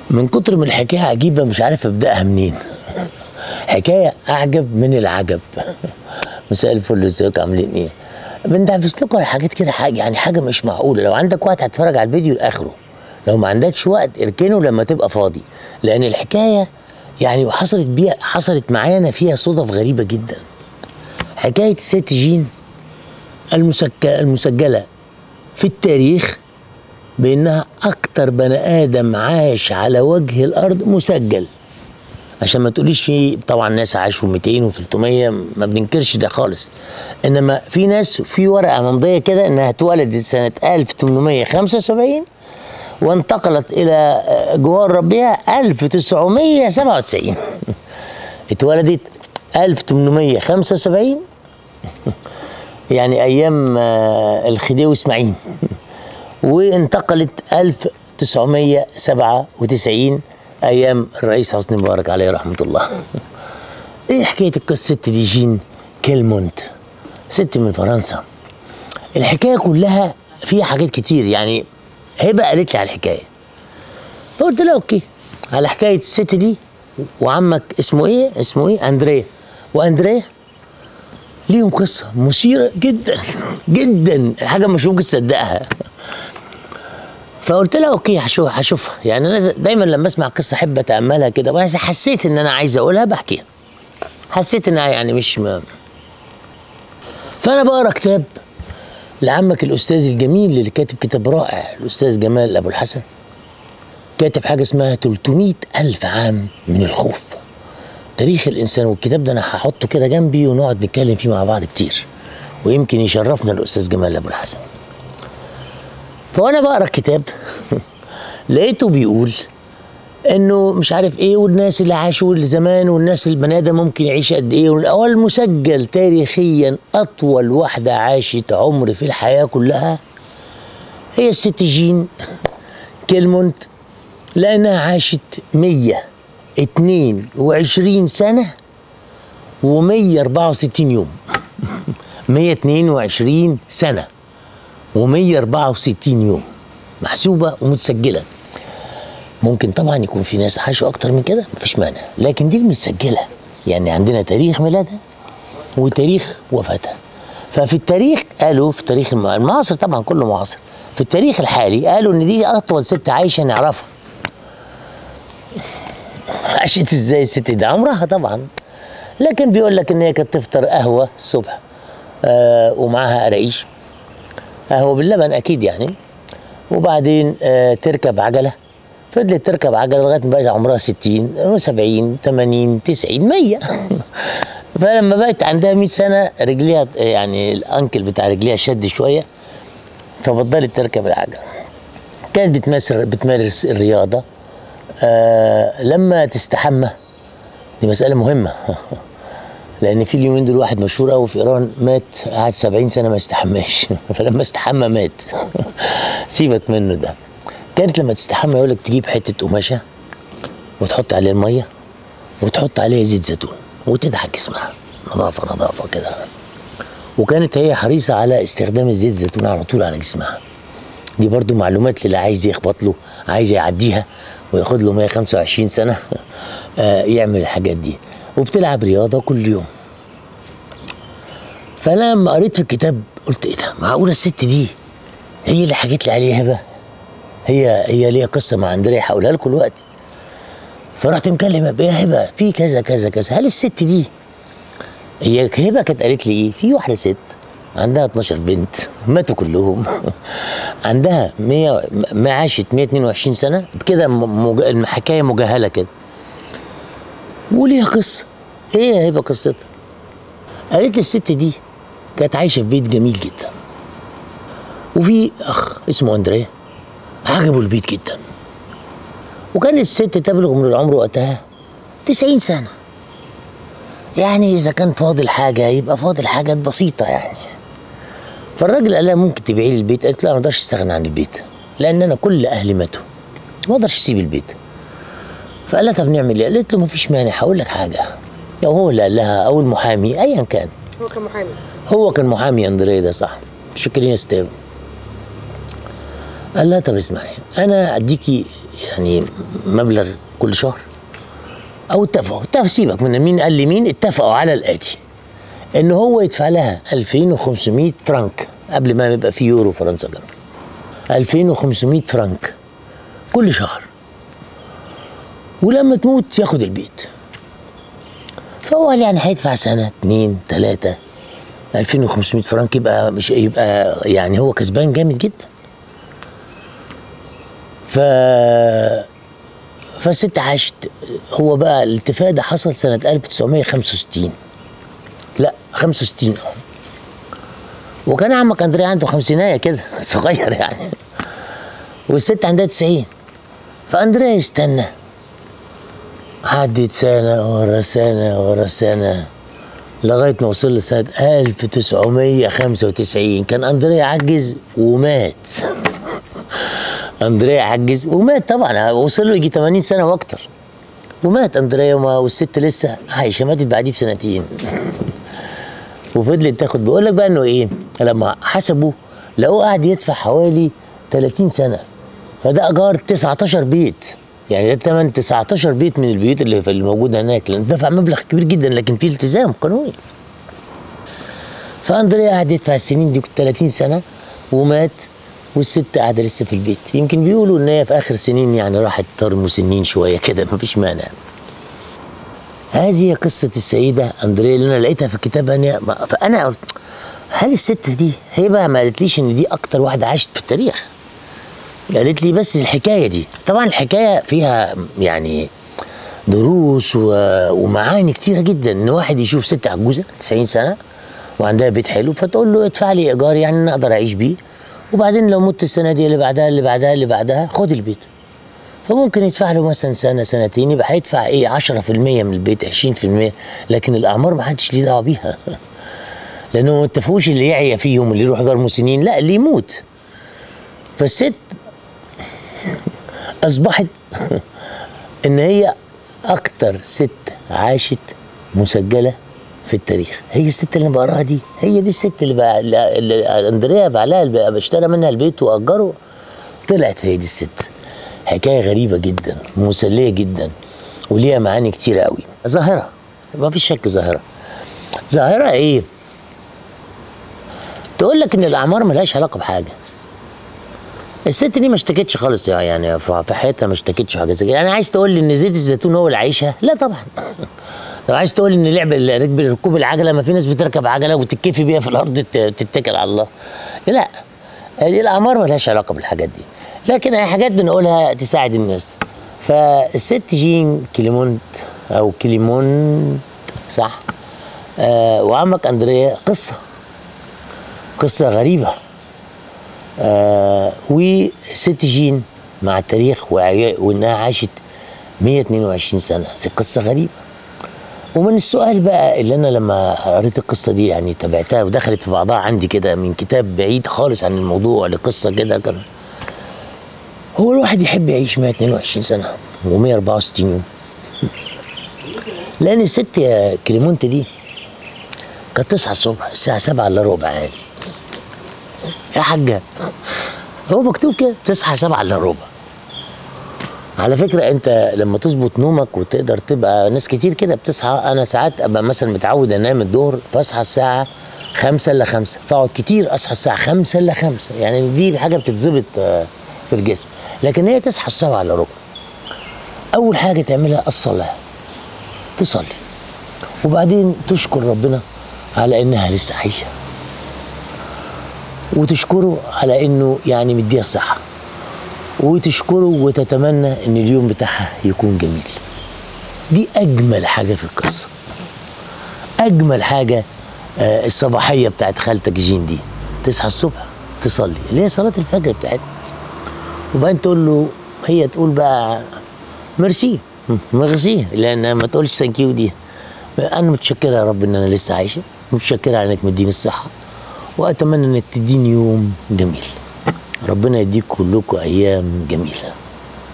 من كتر من الحكايه عجيبه مش عارف ابداها منين حكايه اعجب من العجب مساء الفل ازيكم عاملين ايه بندعبس لكم على حاجات كده حاجه يعني حاجه مش معقوله لو عندك وقت هتتفرج على الفيديو لاخره لو ما عندكش وقت اركنه لما تبقى فاضي لان الحكايه يعني حصلت بيها حصلت معانا فيها صدف غريبه جدا حكايه الست جين المسك... المسجله في التاريخ بانها اكتر بني ادم عاش على وجه الارض مسجل عشان ما تقوليش في طبعا ناس عاشوا 200 و300 ما بننكرش ده خالص انما في ناس في ورقه ممضيه كده انها اتولدت سنه 1875 وانتقلت الى جوار ربها 1997 اتولدت 1875 يعني ايام آه، الخديوي اسماعيل وانتقلت 1997 ايام الرئيس حسني مبارك عليه رحمه الله ايه حكايه القصه دي جين كيلمونت ست من فرنسا الحكايه كلها فيها حاجات كتير يعني هبه قالت لي على الحكايه فقلت لها اوكي على حكايه الست دي وعمك اسمه ايه اسمه ايه اندريا واندريا ليهم قصه مثيره جدا جدا حاجه مش ممكن تصدقها فقلت لها اوكي هشوف هشوفها يعني انا دايما لما اسمع قصه احب اتاملها كده بس حسيت ان انا عايز اقولها بحكيها حسيت انها يعني مش ما فانا بقرا كتاب لعمك الاستاذ الجميل اللي كاتب كتاب رائع الاستاذ جمال ابو الحسن كاتب حاجه اسمها 300 الف عام من الخوف تاريخ الانسان والكتاب ده انا هحطه كده جنبي ونقعد نتكلم فيه مع بعض كتير ويمكن يشرفنا الاستاذ جمال ابو الحسن فوانا بقرا الكتاب لقيته بيقول انه مش عارف ايه والناس اللي عاشوا زمان والناس البني ادم ممكن يعيش قد ايه هو المسجل تاريخيا اطول واحده عاشت عمر في الحياه كلها هي الست جين كيلمونت لانها عاشت 122 سنه و164 يوم 122 سنه و164 يوم محسوبه ومتسجله ممكن طبعا يكون في ناس عاشوا اكتر من كده مفيش مانع لكن دي المتسجله يعني عندنا تاريخ ميلادها وتاريخ وفاتها ففي التاريخ قالوا في تاريخ الم- المعاصر طبعا كله معاصر في التاريخ الحالي قالوا ان دي اطول ست عايشه نعرفها عاشت ازاي الست دي عمرها طبعا لكن بيقول لك ان هي كانت تفطر قهوه الصبح آه ومعاها قراقيش قهوه باللبن اكيد يعني وبعدين آه تركب عجله فضلت تركب عجله لغايه ما بقت عمرها 60 70 80 90 100 فلما بقت عندها 100 سنه رجليها يعني الانكل بتاع رجليها شد شويه فبطلت تركب العجله كانت بتمارس بتمارس الرياضه آه لما تستحمى دي مساله مهمه لان في اليومين دول واحد مشهور قوي في ايران مات قعد 70 سنه ما استحماش فلما استحمى مات سيبك منه ده كانت لما تستحمى يقول لك تجيب حته قماشه وتحط عليها الميه وتحط عليها زيت زيتون وتدعك جسمها نظافه نظافه كده وكانت هي حريصه على استخدام الزيت الزيتون على طول على جسمها دي برضو معلومات للي عايز يخبط له عايز يعديها وياخد له 125 سنه آه، يعمل الحاجات دي وبتلعب رياضه كل يوم فانا لما قريت في الكتاب قلت ايه ده معقوله الست دي هي اللي حكت لي عليها هبه هي هي ليها قصه مع اندريا هقولها لكم دلوقتي فرحت مكلمه بيها هبه في كذا كذا كذا هل الست دي هي هبه كانت قالت لي ايه في واحده ست عندها 12 بنت ماتوا كلهم عندها 100 ما عاشت 122 سنه كده م- مج- الحكايه مجهله كده وليها قصه ايه يا هبه قصتها قالت لي الست دي كانت عايشه في بيت جميل جدا وفي اخ اسمه اندريا عجبه البيت جدا وكان الست تبلغ من العمر وقتها 90 سنه يعني اذا كان فاضل حاجه يبقى فاضل حاجات بسيطه يعني فالراجل قال لها ممكن تبيعي لي البيت قالت لا ما اقدرش استغنى عن البيت لان انا كل اهلي ماتوا ما اقدرش اسيب البيت فقال لها طب نعمل ايه قالت له ما فيش مانع هقول لك حاجه او هو اللي قال لها او المحامي ايا كان هو كان محامي هو كان محامي اندريه ده صح شكرين يا ستيف قال لها طب اسمعي انا اديكي يعني مبلغ كل شهر او اتفقوا اتفقوا سيبك من مين قال لمين اتفقوا على الاتي ان هو يدفع لها 2500 فرنك قبل ما يبقى في يورو فرنسا كمان 2500 فرنك كل شهر ولما تموت ياخد البيت فهو قال يعني هيدفع سنه اتنين تلاته 2500 فرنك يبقى مش يبقى يعني هو كسبان جامد جدا ف فالست عاشت هو بقى الاتفاق ده حصل سنة 1965 لا 65 اه وكان عمك اندريا عنده خمسينية كده صغير يعني والست عندها 90 فاندريا يستنى عدت سنة ورا سنة ورا سنة لغاية ما وصل لسنة 1995 كان أندريا عجز ومات أندريا عجز ومات طبعا وصل له يجي 80 سنة وأكتر ومات أندريا وما- والست لسه عايشة ماتت بعديه بسنتين وفضلت تاخد بيقول لك بقى انه ايه لما حسبوا لقوه قاعد يدفع حوالي 30 سنه فده ايجار 19 بيت يعني ده تمن 19 بيت من البيوت اللي اللي موجوده هناك لان دفع مبلغ كبير جدا لكن في التزام قانوني فاندريا قعد يدفع السنين دي 30 سنه ومات والست قاعده لسه في البيت يمكن بيقولوا ان هي في اخر سنين يعني راحت ترموا سنين شويه كده مفيش مانع هذه قصة السيدة أندريا اللي أنا لقيتها في الكتاب أنا فأنا قلت هل الست دي هي بقى ما قالتليش إن دي أكتر واحدة عاشت في التاريخ قالت لي بس الحكاية دي طبعا الحكاية فيها يعني دروس و... ومعاني كتيرة جدا إن واحد يشوف ست عجوزة 90 سنة وعندها بيت حلو فتقول له ادفع لي إيجار يعني أنا أقدر أعيش بيه وبعدين لو مت السنة دي اللي بعدها اللي بعدها اللي بعدها خد البيت فممكن يدفع له مثلا سنه سنتين يبقى هيدفع ايه 10% من البيت 20% لكن الاعمار ما حدش ليه دعوه بيها لانه ما اتفقوش اللي يعيا فيهم اللي يروح دار مسنين لا اللي يموت فالست اصبحت ان هي اكتر ست عاشت مسجله في التاريخ هي الست اللي أنا بقراها دي هي دي الست اللي, بقى اللي اندريا باع لها الب- اشترى منها البيت واجره طلعت هي دي الست حكايه غريبه جدا مسليه جدا وليها معاني كتيره قوي ظاهره ما فيش شك ظاهره ظاهره ايه تقول لك ان الاعمار ملهاش علاقه بحاجه الست دي ما اشتكتش خالص يعني في في حياتها ما اشتكتش حاجه زي كده يعني عايز تقول لي ان زيت الزيتون هو اللي عايشها لا طبعا لو عايز تقول ان لعب ركب ركوب العجله ما في ناس بتركب عجله وتتكفي بيها في الارض ت- تتكل على الله لا دي الاعمار ملهاش علاقه بالحاجات دي لكن هي حاجات بنقولها تساعد الناس فالست جين كليمونت او كليمونت صح آه وعمك اندريا قصه قصه غريبه آه وست جين مع التاريخ وعيا- وانها عاشت 122 سنه بس قصه غريبه ومن السؤال بقى اللي انا لما قريت القصه دي يعني تابعتها ودخلت في بعضها عندي كده من كتاب بعيد خالص عن الموضوع لقصه كده كان هو الواحد يحب يعيش 122 سنه و164 يوم لان الست يا كليمونت دي كانت تصحى الصبح الساعه 7 الا ربع عادي يا حاجه هو مكتوب كده تصحى 7 الا ربع على فكرة أنت لما تظبط نومك وتقدر تبقى ناس كتير كده بتصحى أنا ساعات أبقى مثلا متعود أنام الظهر فأصحى الساعة خمسة إلا خمسة فأقعد كتير أصحى الساعة خمسة إلا خمسة يعني دي حاجة بتتظبط آه، في الجسم لكن هي تصحى السبعة إلا ربع أول حاجة تعملها الصلاة تصلي وبعدين تشكر ربنا على إنها لسه عايشة وتشكره على إنه يعني مديها الصحة وتشكره وتتمنى ان اليوم بتاعها يكون جميل دي اجمل حاجه في القصه اجمل حاجه آه، الصباحيه بتاعت خالتك جين دي تصحى الصبح تصلي اللي هي صلاه الفجر بتاعتها وبعدين تقول له هي تقول بقى ميرسي ميرسي لان ما تقولش ثانك يو دي انا متشكره يا رب ان انا لسه عايشه متشكره على انك مديني الصحه واتمنى انك تديني يوم جميل ربنا يديك كلكم ايام جميله